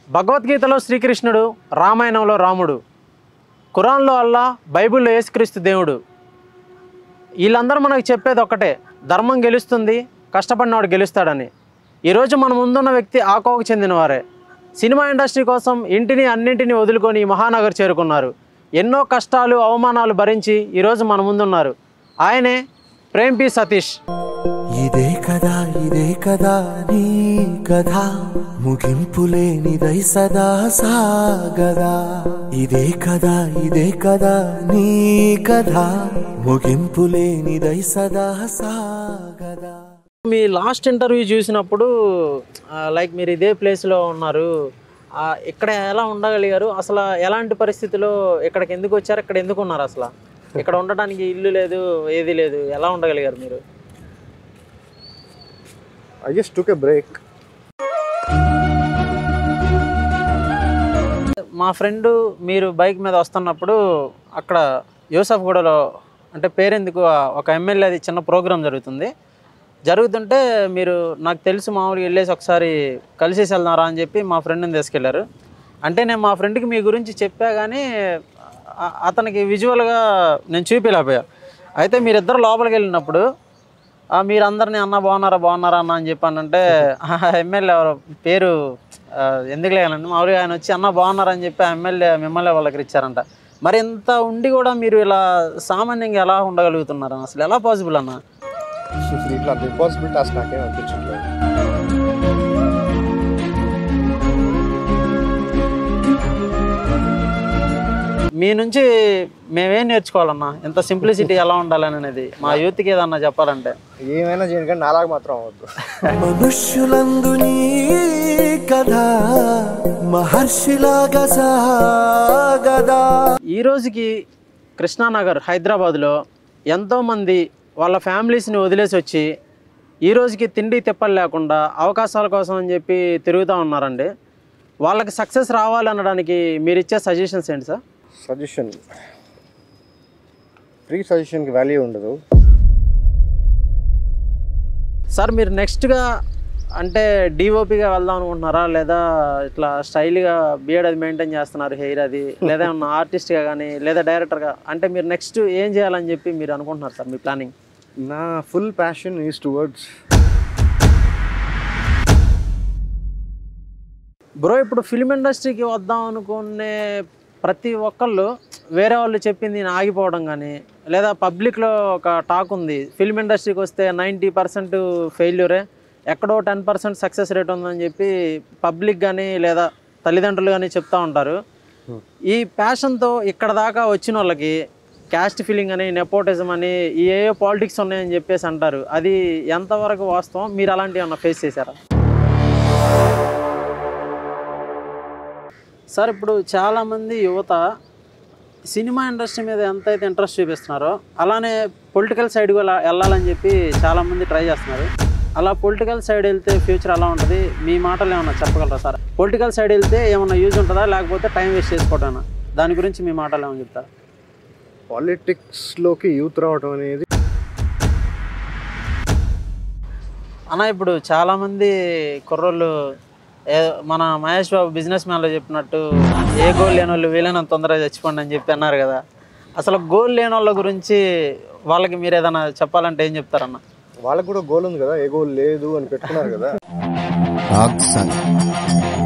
భగవద్గీతలో శ్రీకృష్ణుడు రామాయణంలో రాముడు ఖురాన్లో అల్లా బైబిల్లో యేసుక్రీస్తు దేవుడు వీళ్ళందరూ మనకు చెప్పేది ఒక్కటే ధర్మం గెలుస్తుంది కష్టపడినవాడు గెలుస్తాడని ఈరోజు మన ముందున్న వ్యక్తి ఆకోకు చెందినవారే సినిమా ఇండస్ట్రీ కోసం ఇంటిని అన్నింటినీ వదులుకొని ఈ మహానగర్ చేరుకున్నారు ఎన్నో కష్టాలు అవమానాలు భరించి ఈరోజు మన ముందున్నారు ఆయనే ప్రేమ్ పి సతీష్ ఇదే కదా ఇదే కదా నీ కథ ముగింపు లేనిదై సదా సాగదా ఇదే కదా ఇదే కదా నీ కథ ముగింపు లేనిదై సదా సాగదా మీ లాస్ట్ ఇంటర్వ్యూ చూసినప్పుడు లైక్ మీరు ఇదే ప్లేస్లో ఉన్నారు ఆ, ఇక్కడ ఎలా ఉండగలిగారు అసలు ఎలాంటి పరిస్థితిలో ఇక్కడికి ఎందుకు వచ్చారు ఇక్కడ ఎందుకు ఉన్నారు అసలు ఇక్కడ ఉండడానికి ఇల్లు లేదు ఏది లేదు ఎలా ఉండగలిగారు మీరు I just took a break. మా ఫ్రెండ్ మీరు బైక్ మీద వస్తున్నప్పుడు అక్కడ యూసఫ్గూడలో అంటే పేరెందుకు ఒక ఎమ్మెల్యేది చిన్న ప్రోగ్రాం జరుగుతుంది జరుగుతుంటే మీరు నాకు తెలుసు మామూలుగా వెళ్ళేసి ఒకసారి కలిసేసి వెళ్దారా అని చెప్పి మా ఫ్రెండ్ని తీసుకెళ్లారు అంటే నేను మా ఫ్రెండ్కి మీ గురించి చెప్పా కానీ ఆ- అతనికి విజువల్గా నేను చూపించలేకపోయా అయితే మీరిద్దరు లోపలికి వెళ్ళినప్పుడు ఆ, మీరందరినీ అన్న బాగున్నారా బాగున్నారా అన్న అని చెప్పానంటే ఎమ్మెల్యే ఎవరో పేరు ఆ, ఎందుకు లేనండి మామూలుగా ఆయన వచ్చి అన్న బాగున్నారా అని చెప్పి ఆ ఎమ్మెల్యే మిమ్మల్ని వాళ్ళకి ఇచ్చారంట మరి ఇంత ఉండి కూడా మీరు ఇలా సామాన్యంగా ఎలా ఉండగలుగుతున్నారు అసలు ఎలా పాసిబుల్ అన్న ఇట్లా అంత ఇంపాసిబుల్ టాస్క్ నాకేం అనిపించట్లేదు మీ నుంచి మేమేం నేర్చుకోవాలన్నా ఇంత సింప్లిసిటీ ఎలా ఉండాలని అనేది మా యూత్కి ఏదన్నా చెప్పాలంటే ఏమైనా చేయను కానీ నాలాగా మాత్రం అవ్వద్దు మనుష్యులందు నీ కథ మహర్షిలాగా సాగదా ఈ రోజుకి కృష్ణానగర్ హైదరాబాద్లో ఎంతోమంది వాళ్ళ ఫ్యామిలీస్ని వదిలేసి వచ్చి ఈ రోజుకి తిండి తిప్పలు లేకుండా అవకాశాల కోసం అని చెప్పి తిరుగుతూ ఉన్నారండి వాళ్ళకి సక్సెస్ రావాలనడానికి మీరు ఇచ్చే సజెషన్స్ ఏంటి సార్ సజెషన్ ఫ్రీ సజెషన్కి వాల్యూ ఉండదు సార్ మీరు నెక్స్ట్గా అంటే డిఓపిగా వెళ్దాం అనుకుంటున్నారా లేదా ఇట్లా స్టైల్గా బియర్డ్ అది మెయింటైన్ చేస్తున్నారు హెయిర్ అది లేదా ఏమన్నా ఆర్టిస్ట్గా కానీ లేదా డైరెక్టర్గా అంటే మీరు నెక్స్ట్ ఏం చేయాలని చెప్పి మీరు అనుకుంటున్నారు సార్ మీ ప్లానింగ్ నా full passion is towards bro ఇప్పుడు ఫిల్మ్ ఇండస్ట్రీకి వద్దాం అనుకునే ప్రతి ఒక్కళ్ళు వేరే వాళ్ళు చెప్పింది నేను ఆగిపోవడం కానీ లేదా పబ్లిక్లో ఒక టాక్ ఉంది ఫిల్మ్ ఇండస్ట్రీకి వస్తే నైంటీ పర్సెంట్ ఫెయిల్యూరే ఎక్కడో టెన్ పర్సెంట్ సక్సెస్ రేట్ ఉందని చెప్పి పబ్లిక్ కానీ లేదా తల్లిదండ్రులు కానీ చెప్తా ఉంటారు ఈ ప్యాషన్తో ఇక్కడ దాకా వచ్చిన వాళ్ళకి క్యాస్ట్ ఫీలింగ్ అని నెపోటిజం అని ఈ ఏ పాలిటిక్స్ ఉన్నాయని చెప్పేసి అంటారు అది ఎంతవరకు వాస్తవం మీరు అలాంటివి ఏమన్నా ఫేస్ చేశారా సార్ ఇప్పుడు చాలామంది యువత సినిమా ఇండస్ట్రీ మీద ఎంతైతే ఇంట్రెస్ట్ చూపిస్తున్నారో అలానే పొలిటికల్ సైడ్ కూడా వెళ్ళాలని చెప్పి చాలామంది ట్రై చేస్తున్నారు అలా పొలిటికల్ సైడ్ వెళ్తే ఫ్యూచర్ ఎలా ఉంటుంది మీ మాటలు ఏమన్నా చెప్పగలరా సార్ పొలిటికల్ సైడ్ వెళ్తే ఏమన్నా యూజ్ ఉంటుందా లేకపోతే టైం వేస్ట్ చేసుకోవటానా దాని గురించి మీ మాటలు ఏమని చెప్తారా పాలిటిక్స్లోకి యూత్ రావడం అనేది అన్న ఇప్పుడు చాలామంది కుర్రోళ్ళు ఏ మన మహేష్ బాబు బిజినెస్ మ్యాన్లో చెప్పినట్టు ఏ గోల్ లేని వాళ్ళు వీలైనంత తొందరగా చచ్చిపోండి అని చెప్పి అన్నారు కదా అసలు గోల్ లేని వాళ్ళ గురించి వాళ్ళకి మీరు ఏదైనా చెప్పాలంటే ఏం చెప్తారన్న వాళ్ళకు కూడా గోల్ ఉంది కదా ఏ గోల్ లేదు అని పెట్టుకున్నారు కదా Rock Sun.